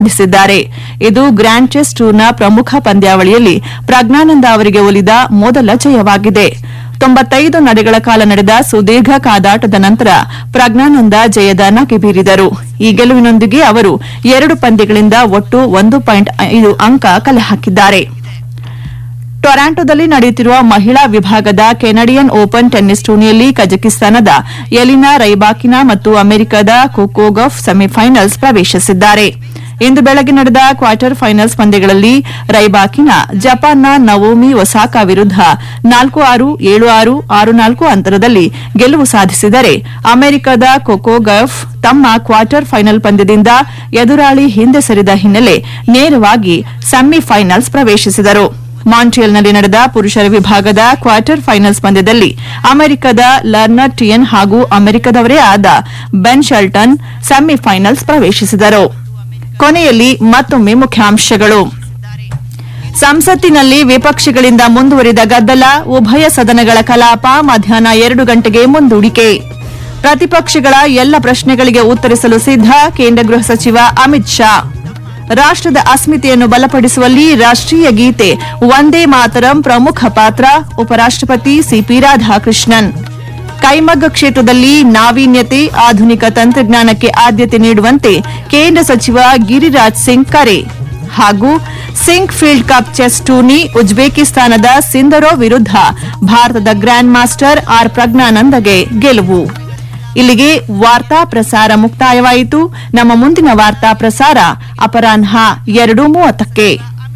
ಸಾಧಿಸಿದ್ದಾರೆ ಇದು grand chess ಟೂರ್ನ ಪ್ರಮುಖ ಪಂದ್ಯಾವಳಿಯಲ್ಲಿ ಪ್ರಜ್ಞಾನಂದ ಅವರಿಗೆ ಒಲಿದ ಮೊದಲ ಜಯವಾಗಿದೆ ತೊಂಬತ್ತೈದು ನಡೆಗಳ ಕಾಲ ನಡೆದ ಸುದೀರ್ಘ ಕಾದಾಟದ ನಂತರ ಪ್ರಜ್ಞಾನಂದ ಜಯದ ನಗೆ ಬೀರಿದರು ಈ ಗೆಲುವಿನೊಂದಿಗೆ ಅವರು ಎರಡು ಪಂದ್ಯಗಳಿಂದ ಒಟ್ಟು ಒಂದು ಪಾಯಿಂಟ್ ಐದು ಅಂಕ ಕಲೆ ಹಾಕಿದ್ದಾರೆ ಟೊರಾಂಟೊದಲ್ಲಿ ನಡೆಯುತ್ತಿರುವ ಮಹಿಳಾ ವಿಭಾಗದ ಕೆನಡಿಯನ್ ಓಪನ್ ಟೆನ್ನಿಸ್ ಟೂರ್ನಿಯಲ್ಲಿ ಕಜಕಿಸ್ತಾನದ ಎಲಿನಾ ರೈಬಾಕಿನಾ ಮತ್ತು ಅಮೆರಿಕದ ಕೊಕೋಗಫ್ ಸೆಮಿಫೈನಲ್ಸ್ ಪ್ರವೇಶಿಸಿದ್ದಾರೆ ಇಂದು ಬೆಳಗ್ಗೆ ನಡೆದ ಕ್ವಾರ್ಟರ್ ಫೈನಲ್ಸ್ ಪಂದ್ಯಗಳಲ್ಲಿ ರೈಬಾಕಿನಾ ಜಪಾನ್ನ ನವೋಮಿ ಒಸಾಕಾ ವಿರುದ್ಧ ನಾಲ್ಕು ಆರು ಏಳು ಆರು ಆರು ನಾಲ್ಕು ಅಂತರದಲ್ಲಿ ಗೆಲುವು ಸಾಧಿಸಿದರೆ ಅಮೆರಿಕದ ಕೊಕೋಗಫ್ ತಮ್ಮ ಕ್ವಾರ್ಟರ್ ಫೈನಲ್ ಪಂದ್ಯದಿಂದ ಎದುರಾಳಿ ಹಿಂದೆ ಸರಿದ ಹಿನ್ನೆಲೆ ನೇರವಾಗಿ ಸೆಮಿಫೈನಲ್ಸ್ ಪ್ರವೇಶಿಸಿದರು ಮಾಂಟ್ರಿಯಲ್ನಲ್ಲಿ ನಡೆದ ಪುರುಷರ ವಿಭಾಗದ ಕ್ವಾರ್ಟರ್ ಫೈನಲ್ಸ್ ಪಂದ್ಯದಲ್ಲಿ ಅಮೆರಿಕದ ಲರ್ನರ್ ಟಿಯನ್ ಹಾಗೂ ಅಮೆರಿಕದವರೇ ಆದ ಬೆನ್ ಶೆಲ್ಟನ್ ಸೆಮಿಫೈನಲ್ಸ್ ಪ್ರವೇಶಿಸಿದರು ಕೊನೆಯಲ್ಲಿ ಮತ್ತೊಮ್ಮೆ ಮುಖ್ಯಾಂಶಗಳು ಸಂಸತ್ತಿನಲ್ಲಿ ವಿಪಕ್ಷಗಳಿಂದ ಮುಂದುವರಿದ ಗದ್ದಲ ಉಭಯ ಸದನಗಳ ಕಲಾಪ ಮಧ್ಯಾಹ್ನ ಎರಡು ಗಂಟೆಗೆ ಮುಂದೂಡಿಕೆ ಪ್ರತಿಪಕ್ಷಗಳ ಎಲ್ಲ ಪ್ರಶ್ನೆಗಳಿಗೆ ಉತ್ತರಿಸಲು ಸಿದ್ದ ಕೇಂದ್ರ ಗೃಹ ಸಚಿವ ಅಮಿತ್ ಶಾ ರಾಷ್ಟದ ಅಸ್ಮಿತೆಯನ್ನು ಬಲಪಡಿಸುವಲ್ಲಿ ರಾಷ್ಟೀಯ ಗೀತೆ ವಂದೇ ಮಾತರಂ ಪ್ರಮುಖ ಪಾತ್ರ ಉಪರಾಷ್ಟಪತಿ ಸಿಪಿ ರಾಧಾಕೃಷ್ಣನ್ ಕೈಮಗ್ಗ ಕ್ಷೇತ್ರದಲ್ಲಿ ನಾವೀನ್ಯತೆ ಆಧುನಿಕ ತಂತ್ರಜ್ಞಾನಕ್ಕೆ ಆದ್ಯತೆ ನೀಡುವಂತೆ ಕೇಂದ್ರ ಸಚಿವ ಗಿರಿರಾಜ್ ಸಿಂಗ್ ಕರೆ ಹಾಗೂ Sinquefield cup chess tourney ಉಜ್ಬೇಕಿಸ್ತಾನದ ಸಿಂದರೋ ವಿರುದ್ಧ ಭಾರತದ ಗ್ರ್ಯಾಂಡ್ ಮಾಸ್ಟರ್ ಆರ್ ಪ್ರಜ್ಞಾನಂದಗೆ ಗೆಲುವು ಇಲ್ಲಿಗೆ ವಾರ್ತಾ ಪ್ರಸಾರ ಮುಕ್ತಾಯವಾಯಿತು ನಮ್ಮ ಮುಂದಿನ ವಾರ್ತಾ ಪ್ರಸಾರ ಅಪರಾಹ್ನ ಎರಡು ಮೂವತ್ತಕ್ಕೆ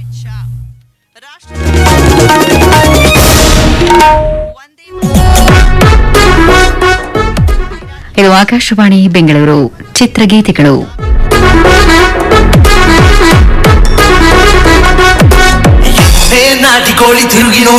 ಇದು ಆಕಾಶವಾಣಿ ಬೆಂಗಳೂರು ಚಿತ್ರಗೀತೆಗಳು ನಾಟಿ ಕೋಳಿ ತಿರುಗಿ ನೋಡಿ